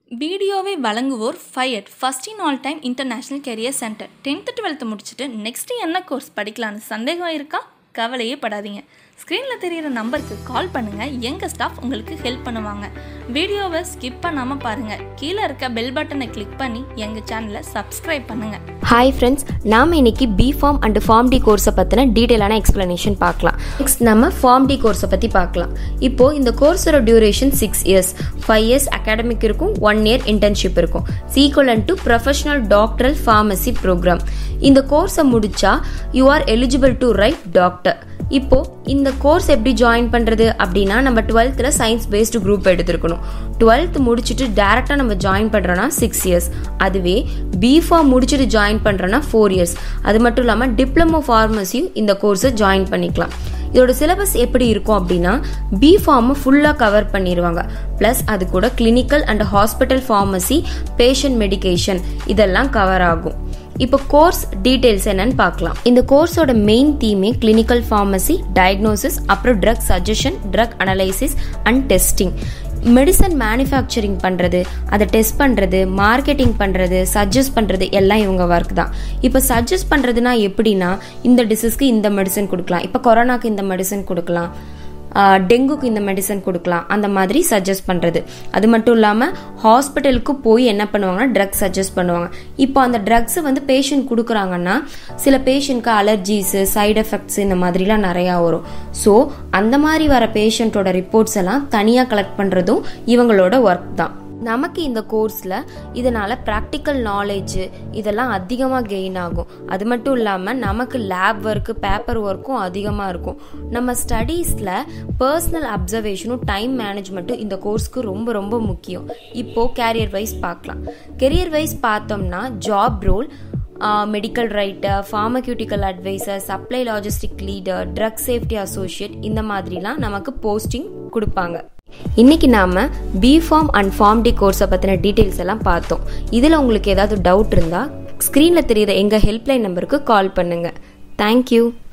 வீடியோவை வழங்குவோர் ஃபயட் first in all time international career center tenth twelfth முடிச்சுட்டு நெக்ஸ்ட்டு என்ன கோர்ஸ் படிக்கலான்னு சந்தேகம் இருக்கா கவலையே படாதீங்க ஸ்க்ரீனில் தெரியிற நம்பருக்கு கால் பண்ணுங்கள் எங்கள் ஸ்டாஃப் உங்களுக்கு ஹெல்ப் பண்ணுவாங்க வீடியோவை ஸ்கிப் பண்ணாமல் பாருங்கள் கீழே இருக்க பெல் பட்டனை கிளிக் பண்ணி எங்கள் சேனலை சப்ஸ்கிரைப் பண்ணுங்கள் ஹாய் ஃப்ரெண்ட்ஸ் நாம் இன்னைக்கு B pharm and pharm D கோர்ஸை பற்றின டீட்டெயிலான எக்ஸ்ப்ளனேஷன் பார்க்கலாம் நெக்ஸ்ட் நம்ம ஃபார்ம் டி கோர்ஸை பற்றி பார்க்கலாம் இப்போது இந்த கோர்ஸோட duration six years five years academic இருக்கும் ஒன் இயர் இன்டர்ன்ஷிப் இருக்கும் equivalent to professional doctoral pharmacy program இந்த கோர்ஸை முடிச்சா you are eligible to write doctor இப்போ இந்த கோர்ஸ் எப்படி ஜாயின் பண்ணுறது அப்படின்னா நம்ம டுவெல்த்தில் சயின்ஸ் பேஸ்டு குரூப் எடுத்திருக்கணும் டுவெல்த் முடிச்சுட்டு டேரெக்டாக நம்ம ஜாயின் பண்ணுறோன்னா சிக்ஸ் இயர்ஸ் அதுவே பிஃபார்ம் முடிச்சுட்டு ஜாயின் பண்ணுறோன்னா ஃபோர் இயர்ஸ் அது மட்டும் இல்லாமல் டிப்ளமோ ஃபார்மசியும் இந்த கோர்ஸை ஜாயின் பண்ணிக்கலாம் இதோட சிலபஸ் எப்படி இருக்கும் அப்படின்னா பி ஃபார்மை ஃபுல்லாக கவர் பண்ணிடுவாங்க ப்ளஸ் அது கூட clinical and hospital pharmacy patient medication இதெல்லாம் கவர் ஆகும் இப்போ கோர்ஸ் டீடைல்ஸ் என்னன்னு பார்க்கலாம் இந்த கோர்ஸோட main theme clinical pharmacy diagnosis அப்புறம் drug suggestion drug analysis and testing medicine manufacturing பண்ணுறது அதை டெஸ்ட் பண்ணுறது மார்க்கெட்டிங் பண்ணுறது சஜஸ்ட் பண்ணுறது எல்லாம் இவங்க ஒர்க் தான் இப்போ சஜஸ்ட் பண்ணுறதுனா எப்படின்னா இந்த டிசீஸ்க்கு இந்த மெடிசன் கொடுக்கலாம் இப்போ கொரோனாக்கு இந்த மெடிசன் கொடுக்கலாம் டெங்குக்கு இந்த மெடிசன் கொடுக்கலாம் அந்த மாதிரி சஜஸ்ட் பண்ணுறது அது மட்டும் இல்லாமல் ஹாஸ்பிட்டலுக்கு போய் என்ன பண்ணுவாங்கன்னா ட்ரக்ஸ் சஜஸ்ட் பண்ணுவாங்க இப்போ அந்த ட்ரக்ஸை வந்து பேஷண்ட் கொடுக்குறாங்கன்னா சில பேஷண்ட்க்கு அலர்ஜிஸு சைடு எஃபெக்ட்ஸ் இந்த மாதிரிலாம் நிறையா வரும் ஸோ அந்த மாதிரி வர பேஷண்ட்டோட ரிப்போர்ட்ஸ் எல்லாம் தனியாக கலெக்ட் பண்ணுறதும் இவங்களோட ஒர்க் தான் நமக்கு இந்த கோர்ஸில் இதனால் ப்ராக்டிக்கல் நாலேஜ் இதெல்லாம் அதிகமாக கெயின் ஆகும் அது மட்டும் இல்லாமல் நமக்கு லேப் ஒர்க்கு பேப்பர் ஒர்க்கும் அதிகமாக இருக்கும் நம்ம ஸ்டடீஸில் பர்சனல் அப்சர்வேஷனும் டைம் மேனேஜ்மெண்ட்டும் இந்த கோர்ஸ்க்கு ரொம்ப ரொம்ப முக்கியம் இப்போது கேரியர் வைஸ் பார்க்கலாம் கெரியர் வைஸ் பார்த்தோம்னா job role medical writer pharmaceutical advisor supply logistic leader drug safety associate இந்த மாதிரிலாம் நமக்கு போஸ்டிங் கொடுப்பாங்க இன்னைக்கு நாம B pharm and pharm D கோர்ஸை பற்றின டீட்டெயில்ஸ் எல்லாம் பார்த்தோம் இதில் உங்களுக்கு ஏதாவது டவுட் இருந்தால் ஸ்க்ரீனில் தெரியுற எங்கள் ஹெல்ப்லைன் நம்பருக்கு கால் பண்ணுங்கள் தேங்க்யூ